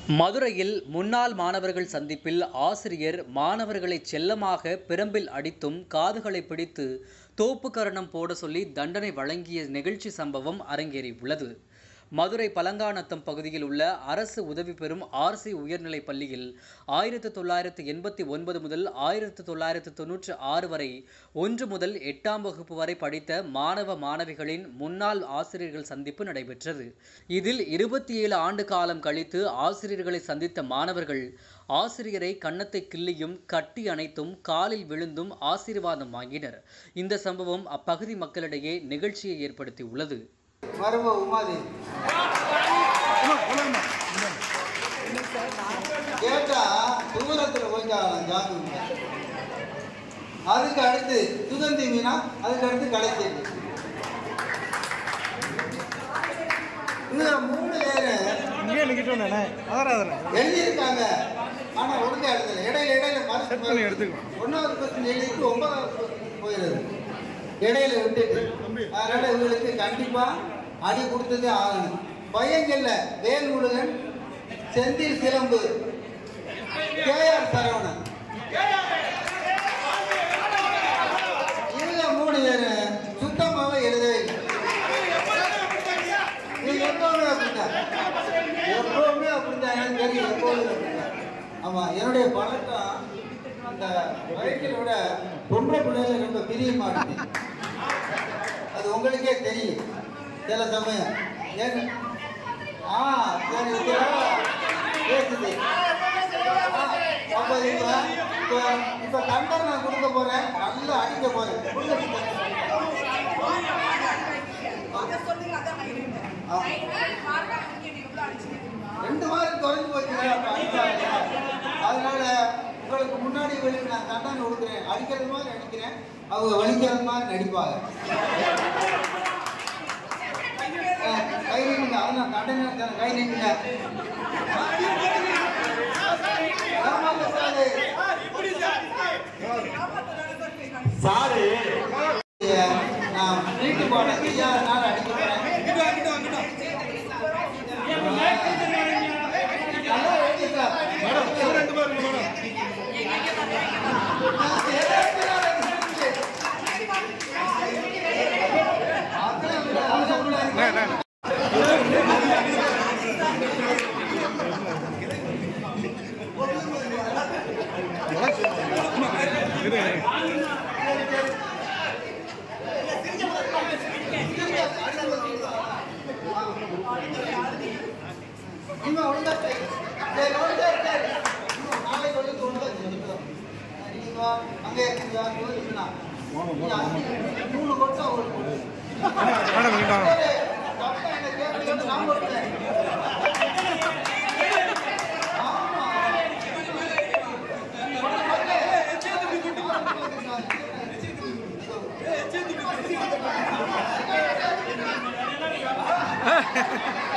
மதுரையில் முன்னாள் மாணவர்கள் சந்திப்பில் ஆசிரியர் மாணவர்களை செல்லமாக பிரம்பில் அடித்தும் காதுகளை பிடித்து தோப்புக்கரணம் போட சொல்லி தண்டனை வழங்கிய நிகழ்ச்சி சம்பவம் அரங்கேறியுள்ளது மதுரை பலங்காநத்தம் பகுதியில் உள்ள அரசு உதவி பெறும் ஆர்சி உயர்நிலைப் பள்ளியில் ஆயிரத்து தொள்ளாயிரத்து எண்பத்தி ஒன்பது முதல் ஆயிரத்து தொள்ளாயிரத்து தொன்னூற்று ஆறு வரை ஒன்று முதல் எட்டாம் வகுப்பு வரை படித்த மாணவ மாணவிகளின் முன்னாள் ஆசிரியர்கள் சந்திப்பு நடைபெற்றது இதில் இருபத்தி ஏழு ஆண்டு காலம் கழித்து ஆசிரியர்களை சந்தித்த மாணவர்கள் ஆசிரியரை கன்னத்தை கிள்ளியும் கட்டி அணைத்தும் காலில் விழுந்தும் ஆசீர்வாதம் வாங்கினர் இந்த சம்பவம் அப்பகுதி மக்களிடையே நிகழ்ச்சியை ஏற்படுத்தியுள்ளது மரும உமாதேவி கேட்டா தூரத்துல போயிட்டாங்களாம் ஜாமீன் அதுக்கு அடுத்து சுதந்தி மீனா அதுக்கு அடுத்து கலைச்செல்வி இதுல மூணு பேரு இங்கே நிற்கிட்டோண்ணே அதரா எழுதியிருக்காங்க ஆனா ஒழுங்கா எழுதல இடையில இடையில Set பண்ணி எடுத்துக்கோ. ஒன்னாவது கொஸ்டின் எழுதிட்டு ஒன்பதாவது கொஸ்டின் போயிருது இடையில விட்டுட்டு அதனால இவங்களுக்கு கண்டிப்பா அடி கொடுத்ததே ஆகணும் பையங்கள்ல வேல்முருகன் செந்தில் சிலம்பு கேஆர் சரவணன் இவங்க மூணு பேரு சுத்தமாவே எழுதவே இல்லை நீங்க எப்பவுமே அப்படித்தான் எப்பவுமே அப்படித்தான் எனக்கு தெரியும் எப்பவுமே அப்படித்தான். ஆமா என்னுடைய பழக்கம் அந்த வயிற்றில் விட பொம்பளை பிள்ளைகள் ரொம்ப பிரிய மாட்டேன் அது உங்களுக்கே தெரியும் சில சமயம் ஏங்க ஆ சரி இதெல்லாம் பேசுது ஆ, அப்ப இப்ப இப்ப இப்ப கண்டர் நான் கொடுக்க போறேன் நல்லா அடிக்க போறேன் கொடுங்க. ஆ. ரெண்டு மார்க் குறைஞ்சு போச்சுங்க அப்ப அடிச்சாங்க. அதனால உங்களுக்கு முன்னாடி இவங்களுக்கு நான் தண்டனை கொடுக்குறேன் அடிக்கிறது மாதிரி அடிக்கிறேன் அவங்க வலிக்கிறது மாதிரி நடிப்பாங்க அஹ், கை நீங்க அதான் தண்டனை தரேன், கை நீங்க சாரு நான் வீட்டு போன செய்யாதனால அடிக்க போறேன் நல்லா எழுதிருக்கா. இன்னும் ஒழுங்கா செய். சரி, ஒழுங்கா சரி. இன்னும் நாளைக்கு ஒழுங்கு ஒழுங்கா செஞ்சுக்கோ. நீங்க வா, அங்கே இருக்கு, வா, இங்க இருக்குண்ணா. நீ அஞ்சு, மூணு கொட்டை ஒரு கொட்டை. மேடம் வேண்டாம் சரி, தப்பா என்ன கேட்கலன்னு நான் போட்டேன். ஆமா. ஆ